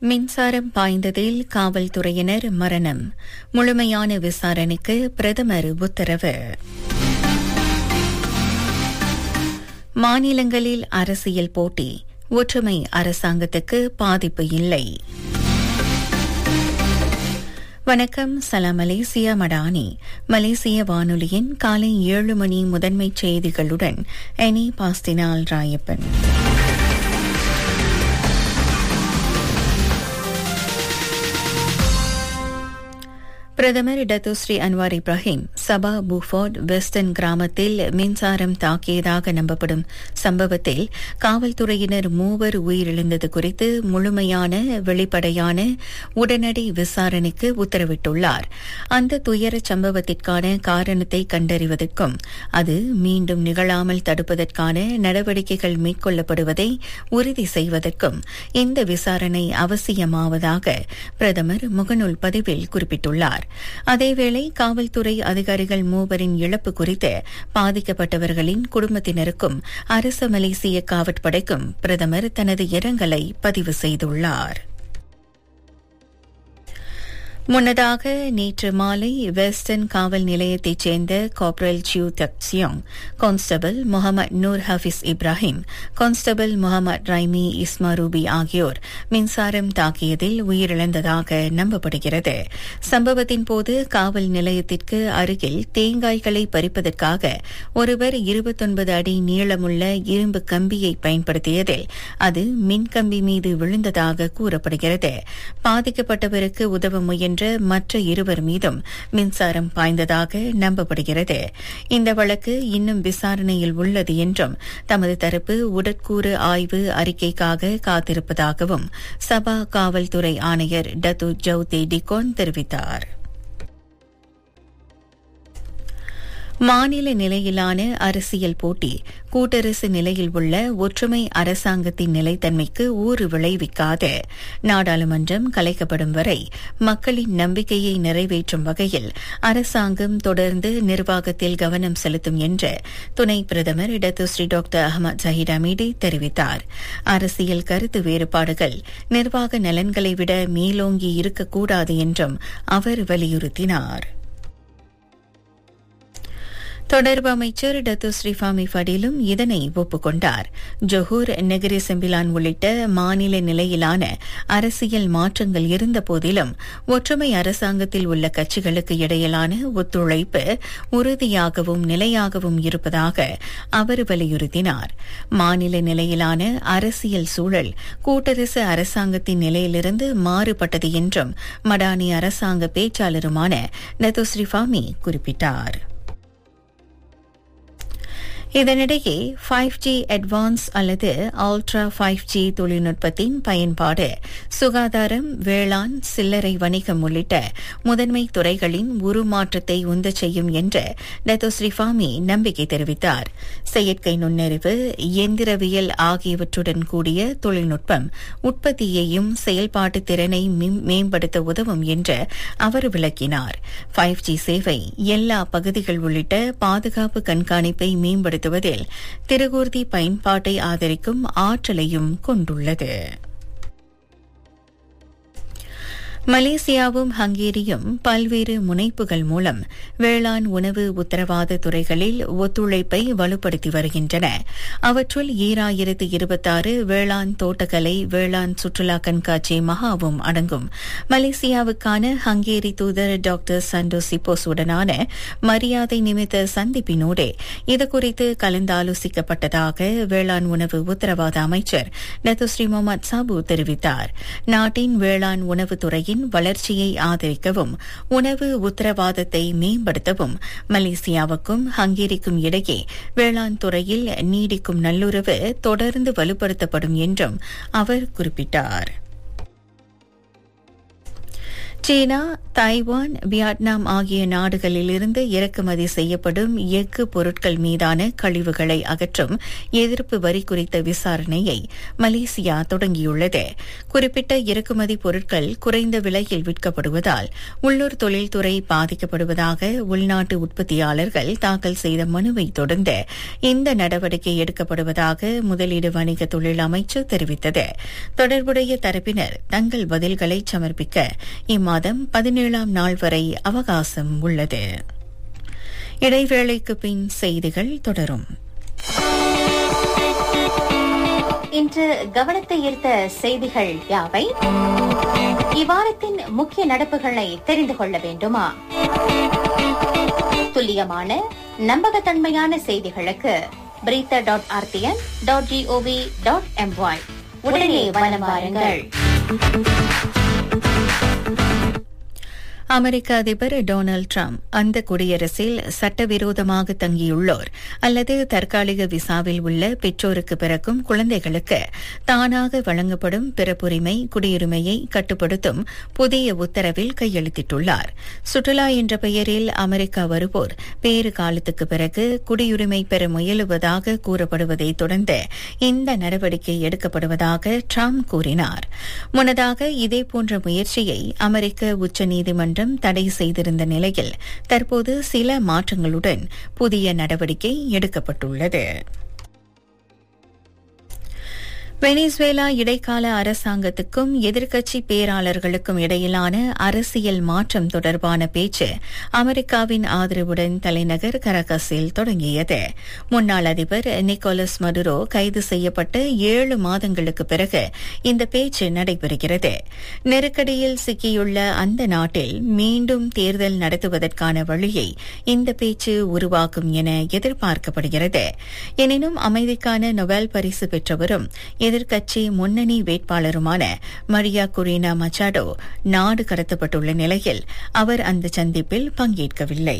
மின்சாரம் பாய்ந்ததில் காவல்துறையினர் மரணம் முழுமையான விசாரணைக்கு பிரதமர் உத்தரவு மாநிலங்களில் அரசியல் போட்டி ஒற்றுமை அரசாங்கத்துக்கு பாதிப்பு இல்லை வணக்கம் சலாம் மலேசியா மடானி மலேசிய வானொலியின் காலை ஏழு மணி முதன்மைச் செய்திகளுடன் எனி பாஸ்தினால் ராயப்பன் பிரதமர் Datuk Seri Anwar Ibrahim Sabah Beaufort western கிராமத்தில் மின்சாரம் தாக்கியதாக நம்பப்படும் சம்பவத்தில் காவல்துறையினர் மூவர் உயிரிழந்தது குறித்து முழுமையான வெளிப்படையான உடனடி விசாரணைக்கு உத்தரவிட்டுள்ளார் அந்த துயரச் சம்பவத்திற்கான காரணத்தை கண்டறிவதற்கும் அது மீண்டும் நிகழாமல் தடுப்பதற்கான நடவடிக்கைகள் மேற்கொள்ளப்படுவதை உறுதி செய்வதற்கும் இந்த விசாரணை அவசியமாவதாக பிரதமர் முகநூல் பதிவில் குறிப்பிட்டுள்ளார் அதேவேளை காவல்துறை அதிகாரிகள் மூவரின் இழப்பு குறித்து பாதிக்கப்பட்டவர்களின் குடும்பத்தினருக்கும் அரசு மலேசிய காவற்படைக்கும் பிரதமர் தனது இரங்கலை பதிவு செய்துள்ளார் முன்னதாக நேற்று மாலை வெஸ்டர்ன் காவல் நிலையத்தைச் சேர்ந்த corporal Siew Tak Siong constable Muhammad Nur Hafiz Ibrahim constable Muhammad Raimi இஸ்மாரூபி ஆகியோர் மின்சாரம் தாக்கியதில் உயிரிழந்ததாக நம்பப்படுகிறது சம்பவத்தின் போது காவல் நிலையத்திற்கு அருகில் தேங்காய்களை பறிப்பதற்காக ஒருவர் இருபத்தொன்பது அடி நீளமுள்ள இரும்பு கம்பியை பயன்படுத்தியதில் அது மின்கம்பி மீது விழுந்ததாக கூறப்படுகிறது பாதிக்கப்பட்டவருக்கு உதவ முயன்ற என்ற மற்ற இருவர் மீதும் மின்சாரம் பாய்ந்ததாக நம்பப்படுகிறது இந்த வழக்கு இன்னும் விசாரணையில் உள்ளது என்றும் தமது தரப்பு உடற்கூறு ஆய்வு அறிக்கைக்காக காத்திருப்பதாகவும் சபா காவல்துறை ஆணையர் டத்து ஜவுதே டிகோன் தெரிவித்தார் மாநில நிலையிலான அரசியல் போட்டி கூட்டரசு நிலையில் உள்ள ஒற்றுமை அரசாங்கத்தின் நிலைத்தன்மைக்கு ஊறு விளைவிக்காத நாடாளுமன்றம் கலைக்கப்படும் வரை மக்களின் நம்பிக்கையை நிறைவேற்றும் வகையில் அரசாங்கம் தொடர்ந்து நிர்வாகத்தில் கவனம் செலுத்தும் என்று துணை பிரதமர் Datuk Seri doctor Ahmad Zahid Hamidi தெரிவித்தார் அரசியல் கருத்து வேறுபாடுகள் நிர்வாக நலன்களை விட மேலோங்கி இருக்கக்கூடாது என்றும் அவர் வலியுறுத்தினார் தொடர்பு அமைச்சர் டத்து ஸ்ரீஃபாமி ஃபடிலும் இதனை ஒப்புக்கொண்டார் ஜொஹூர் நெகிரி செம்பிலான் உள்ளிட்ட மாநில நிலையிலான அரசியல் மாற்றங்கள் இருந்த போதிலும் ஒற்றுமை அரசாங்கத்தில் உள்ள கட்சிகளுக்கு இடையிலான ஒத்துழைப்பு உறுதியாகவும் நிலையாகவும் இருப்பதாக அவர் வலியுறுத்தினார் மாநில நிலையிலான அரசியல் சூழல் கூட்டரசு அரசாங்கத்தின் நிலையிலிருந்து மாறுபட்டது என்றும் மடானி அரசாங்க பேச்சாளருமான நத்து ஸ்ரீஃபாமி குறிப்பிட்டார் இதனிடையே ஃபைவ் ஜி அட்வான்ஸ் அல்லது அல்ட்ரா ஃபைவ் ஜி தொழில்நுட்பத்தின் பயன்பாடு சுகாதாரம் வேளாண் சில்லறை வணிகம் உள்ளிட்ட முதன்மை துறைகளின் உருமாற்றத்தை உந்தச் செய்யும் என்று டத்தோ ஸ்ரீஃபாமி நம்பிக்கை தெரிவித்தார் செயற்கை நுண்ணறிவு இயந்திரவியல் ஆகியவற்றுடன் கூடிய தொழில்நுட்பம் உற்பத்தியையும் செயல்பாட்டு திறனை மேம்படுத்த உதவும் என்று அவர் விளக்கினார் ஃபைவ் ஜி சேவை எல்லா பகுதிகள் உள்ளிட்ட பாதுகாப்பு கண்காணிப்பை மேம்படுத்த மேம்படுத்துவதில் திருகூர்தி பயன்பாட்டை ஆதரிக்கும் ஆற்றலையும் கொண்டுள்ளது மலேசியாவும் ஹங்கேரியும் பல்வேறு முனைப்புகள் மூலம் வேளாண் உணவு உத்தரவாத துறைகளில் ஒத்துழைப்பை வலுப்படுத்தி வருகின்றன அவற்றுள் ஈராயிரத்து இருபத்தாறு வேளாண் தோட்டக்கலை வேளாண் சுற்றுலா கண்காட்சி மகாவும் அடங்கும் மலேசியாவுக்கான ஹங்கேரி தூதர் டாக்டர் சண்டோ சிப்போஸுடனான மரியாதை நிமித்த சந்திப்பினோடு இதுகுறித்து கலந்தாலோசிக்கப்பட்டதாக வேளாண் உணவு உத்தரவாத அமைச்சர் நத்துஸ்ரீ முகமது சாபு தெரிவித்தார் நாட்டின் வேளாண் உணவுத் துறையின் நாட்டின் வளர்ச்சியை ஆதரிக்கவும் உணவு உத்தரவாதத்தை மேம்படுத்தவும் மலேசியாவுக்கும் ஹங்கேரிக்கும் இடையே வேளாண் துறையில் நீடிக்கும் நல்லுறவு தொடர்ந்து வலுப்படுத்தப்படும் என்றும் அவர் குறிப்பிட்டார் சீனா தாய்வான் வியட்நாம் ஆகிய நாடுகளிலிருந்து இறக்குமதி செய்யப்படும் எஃகு பொருட்கள் மீதான கழிவுகளை அகற்றும் எதிர்ப்பு வரி குறித்த விசாரணையை மலேசியா தொடங்கியுள்ளது குறிப்பிட்ட இறக்குமதி பொருட்கள் குறைந்த விலையில் விற்கப்படுவதால் உள்ளூர் தொழில்துறை பாதிக்கப்படுவதாக உள்நாட்டு உற்பத்தியாளர்கள் தாக்கல் செய்த மனுவை தொடர்ந்து இந்த நடவடிக்கை எடுக்கப்படுவதாக முதலீடு வணிக தொழில் அமைச்சு தெரிவித்தது தொடர்புடைய தரப்பினர் தங்கள் பதில்களை சமர்ப்பிக்க இம்மாதம் பதினேழாம் நாள் வரை அவகாசம் உள்ளது இடைவேளைக்கு பின் செய்திகள் தொடரும் இன்று கவனத்தை ஈர்த்த செய்திகள் யாவை இவ்வாரத்தின் முக்கிய நடப்புகளை தெரிந்து கொள்ள வேண்டுமா துல்லியமான நம்பகத்தன்மையான செய்திகளுக்கு berita dot RTM dot GOV dot MY உடனே வலம் வாருங்கள் அமெரிக்க அதிபர் டொனால்டு டிரம்ப் அந்த குடியரசில் சட்டவிரோதமாக தங்கியுள்ளோர் அல்லது தற்காலிக விசாவில் உள்ள பெற்றோருக்கு பிறக்கும் குழந்தைகளுக்கு தானாக வழங்கப்படும் பிறப்புரிமை குடியுரிமையை கட்டுப்படுத்தும் புதிய உத்தரவில் கையெழுத்திட்டுள்ளார் சுற்றுலா என்ற பெயரில் அமெரிக்கா வருவோர் பேறு காலத்துக்கு பிறகு குடியுரிமை பெற முயலுவதாக கூறப்படுவதை தொடர்ந்து இந்த நடவடிக்கை எடுக்கப்படுவதாக டிரம்ப் கூறினார் முன்னதாக இதேபோன்ற முயற்சியை அமெரிக்க உச்சநீதிமன்றம் நீதிமன்றம் தடை செய்திருந்த நிலையில் தற்போது சில மாற்றங்களுடன் புதிய நடவடிக்கை எடுக்கப்பட்டுள்ளது வெனிசுவேலா இடைக்கால அரசாங்கத்துக்கும் எதிர்க்கட்சி பேராளர்களுக்கும் இடையிலான அரசியல் மாற்றம் தொடர்பான பேச்சு அமெரிக்காவின் ஆதரவுடன் தலைநகர் கரகஸில் தொடங்கியது முன்னாள் அதிபர் நிக்கோலஸ் மடுரோ கைது செய்யப்பட்டு ஏழு மாதங்களுக்கு பிறகு இந்த பேச்சு நடைபெறுகிறது நெருக்கடியில் சிக்கியுள்ள அந்த நாட்டில் மீண்டும் தேர்தல் நடத்துவதற்கான வழியை இந்த பேச்சு உருவாக்கும் என எதிர்பார்க்கப்படுகிறது எனினும் அமைதிக்கான நொபேல் பரிசு பெற்றவரும் எதிர்க்கட்சி முன்னணி வேட்பாளருமான மரியா குரீனா மச்சாடோ நாடு கடத்தப்பட்டுள்ள நிலையில் அவர் அந்த சந்திப்பில் பங்கேற்கவில்லை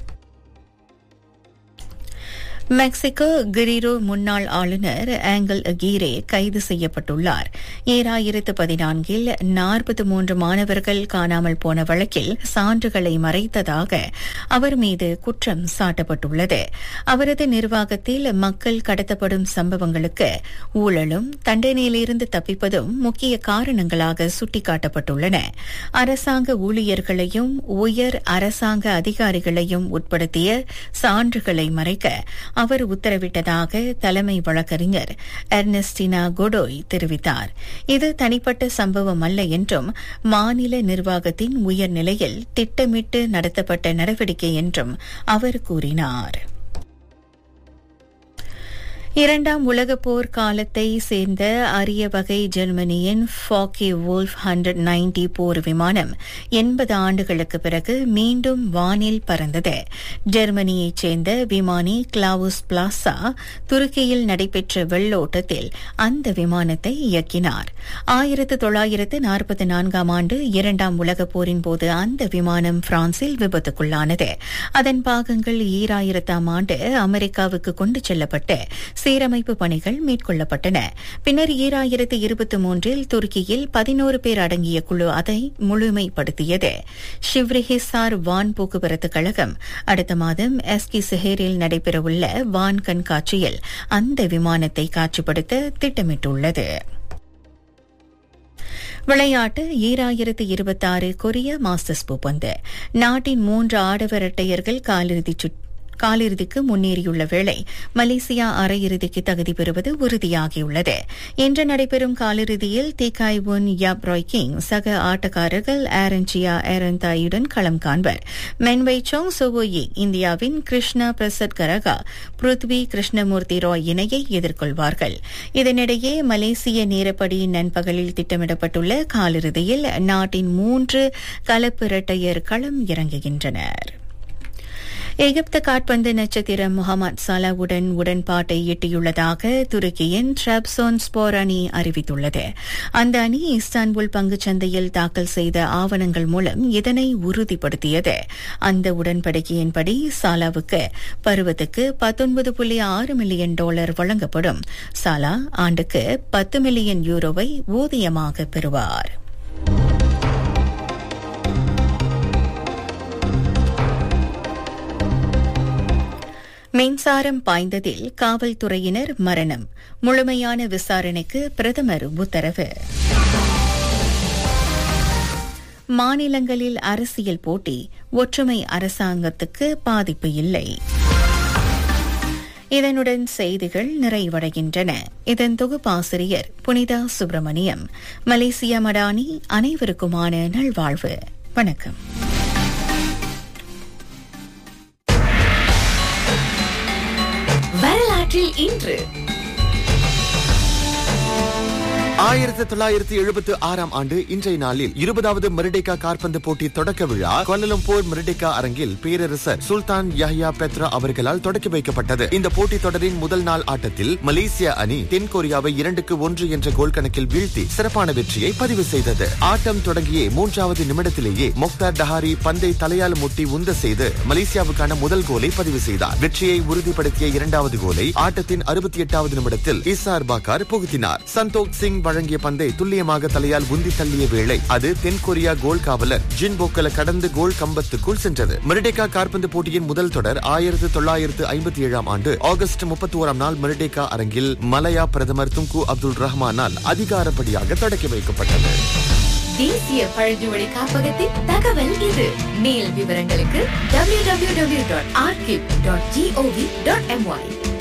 மெக்சிகோ கிரிரோ முன்னாள் ஆளுநர் ஆங்கல் அகீரே கைது செய்யப்பட்டுள்ளார் ஈராயிரத்து பதினான்கில் நாற்பத்தி மூன்று மாணவர்கள் காணாமல் போன வழக்கில் சான்றுகளை மறைத்ததாக அவர் மீது குற்றம் சாட்டப்பட்டுள்ளது அவரது நிர்வாகத்தில் மக்கள் கடத்தப்படும் சம்பவங்களுக்கு ஊழலும் தண்டனையிலிருந்து தப்பிப்பதும் முக்கிய காரணங்களாக சுட்டிக்காட்டப்பட்டுள்ளன அரசாங்க ஊழியர்களையும் உயர் அரசாங்க அதிகாரிகளையும் உட்படுத்திய சான்றுகளை மறைக்க அவர் உத்தரவிட்டதாக தலைமை வழக்கறிஞர் எர்னஸ்டினா கொடோய் தெரிவித்தார் இது தனிப்பட்ட சம்பவம் அல்ல என்றும் மாநில நிர்வாகத்தின் உயர்நிலையில் திட்டமிட்டு நடத்தப்பட்ட நடவடிக்கை என்றும் அவர் கூறினார் இரண்டாம் உலகப் போர் காலத்தை சேர்ந்த அரிய வகை ஜெர்மனியின் ஃபாக்கி வோல்ஃப் ஹண்ட்ரட் நைன்டி போர் விமானம் எண்பது ஆண்டுகளுக்கு பிறகு மீண்டும் வானில் பறந்தது ஜெர்மனியைச் சேர்ந்த விமானி கிளாவுஸ் பிளாசா துருக்கியில் நடைபெற்ற வெள்ளோட்டத்தில் அந்த விமானத்தை இயக்கினார் ஆயிரத்து தொள்ளாயிரத்து நாற்பத்தி நான்காம் ஆண்டு இரண்டாம் உலகப் போரின் போது அந்த விமானம் பிரான்சில் விபத்துக்குள்ளானது அதன் பாகங்கள் ஈராயிரத்தாம் ஆண்டு அமெரிக்காவுக்கு கொண்டு செல்லப்பட்டு சீரமைப்பு பணிகள் மேற்கொள்ளப்பட்டன பின்னர் ஈராயிரத்து இருபத்தி மூன்றில் துருக்கியில் பதினோரு பேர் அடங்கிய குழு அதை முழுமைப்படுத்தியது ஷிவ்ரிஹிசார் வான் போக்குவரத்து கழகம் அடுத்த மாதம் எஸ்கி செஹேரில் நடைபெறவுள்ள வான் கண்காட்சியில் அந்த விமானத்தை காட்சிப்படுத்த திட்டமிட்டுள்ளது விளையாட்டு ஈராயிரத்து இருபத்தாறு கொரிய மாஸ்டர்ஸ் பூப்பந்து நாட்டின் மூன்று ஆடவர் இரட்டையர்கள் காலிறுதிச் சுற்று காலிறுதிக்கு முன்னேறியுள்ள வேளை மலேசியா அரையிறுதிக்கு தகுதி பெறுவது உறுதியாகியுள்ளது இன்று நடைபெறும் காலிறுதியில் திகாய் உன் யாப் ராய் கிங் சக ஆட்டக்காரர்கள் ஆரன்ஜியா ஏரந்தாயுடன் களம் காண்பர் மென்வை சோங் சோவோயி இந்தியாவின் கிருஷ்ணா பிரசத் கரகா பிருத்வி கிருஷ்ணமூர்த்தி ராய் இணையை எதிர்கொள்வார்கள் இதனிடையே மலேசிய நேரப்படி நண்பகலில் திட்டமிடப்பட்டுள்ள காலிறுதியில் நாட்டின் மூன்று கலப்பு இரட்டையர் களம் இறங்குகின்றனர் எகிப்து காட்பந்து நட்சத்திரம் முகமது சலாவுடன் உடன்பாட்டை எட்டியுள்ளதாக துருக்கியின் ட்ராப்சோன் ஸ்போர் அணி அறிவித்துள்ளது அந்த அணி இஸ்தான்புல் பங்குச்சந்தையில் தாக்கல் செய்த ஆவணங்கள் மூலம் இதனை உறுதிப்படுத்தியது அந்த உடன்படிக்கையின்படி சாலாவுக்கு பருவத்துக்கு பத்தொன்பது புள்ளி ஆறு மில்லியன் டாலர் வழங்கப்படும் சாலா ஆண்டுக்கு பத்து மில்லியன் யூரோவை ஊதியமாக பெறுவார் மின்சாரம் பாய்ந்ததில் காவல்துறையினர் மரணம் முழுமையான விசாரணைக்கு பிரதமர் உத்தரவு மாநிலங்களில் அரசியல் போட்டி ஒற்றுமை அரசாங்கத்துக்கு பாதிப்பு இல்லை இதனுடன் செய்திகள் நிறைவடைகின்றன இதன் தொகுப்பாசிரியர் புனிதா சுப்பிரமணியம் மலேசியா மடானி அனைவருக்குமான நல்வாழ்வு வணக்கம் வரலாற்றில் இன்று ஆயிரத்தி தொள்ளாயிரத்தி எழுபத்தி ஆறாம் ஆண்டு இன்றைய நாளில் இருபதாவது மெரிடேக்கா காற்பந்து போட்டி தொடக்க விழா கோலலம்பூர் மெரிடேக்கா அரங்கில் பேரரசர் சுல்தான் யஹ்யா பெத்ரா அவர்களால் தொடக்கி வைக்கப்பட்டது இந்த போட்டி தொடரின் முதல் நாள் ஆட்டத்தில் மலேசிய அணி தென் கொரியாவை இரண்டுக்கு ஒன்று என்ற கோல் கணக்கில் வீழ்த்தி சிறப்பான வெற்றியை பதிவு செய்தது ஆட்டம் தொடங்கிய மூன்றாவது நிமிடத்திலேயே மொக்தார் டஹாரி பந்தை தலையால் முட்டி உந்த செய்து மலேசியாவுக்கான முதல் கோலை பதிவு செய்தார் வெற்றியை உறுதிப்படுத்திய இரண்டாவது கோலை ஆட்டத்தின் அறுபத்தி எட்டாவது நிமிடத்தில் இசார் பாக்கார் புகுத்தினார் சந்தோக் சிங் வழங்கிய பந்தை துல்லியமாக தலையால் உந்தி தள்ளிய வேளை அது தென்கொரியா கோல் காவலர் ஜின் போக்கல கடந்து கோல் கம்பத்துக்குள் சென்றது மெரிடேக்கா காற்பந்து போட்டியின் முதல் தொடர் ஆயிரத்து தொள்ளாயிரத்து ஐம்பத்தி ஏழாம் ஆண்டு ஆகஸ்ட் முப்பத்தி ஓராம் நாள் மெரிடேக்கா அரங்கில் மலையா பிரதமர் துங்கு அப்துல் ரஹ்மானால் அதிகாரப்படியாக தொடக்கி வைக்கப்பட்டது தேசிய பழங்குமொழி காப்பகத்தின் தகவல் இது மேல் விவரங்களுக்கு www.archive.gov.my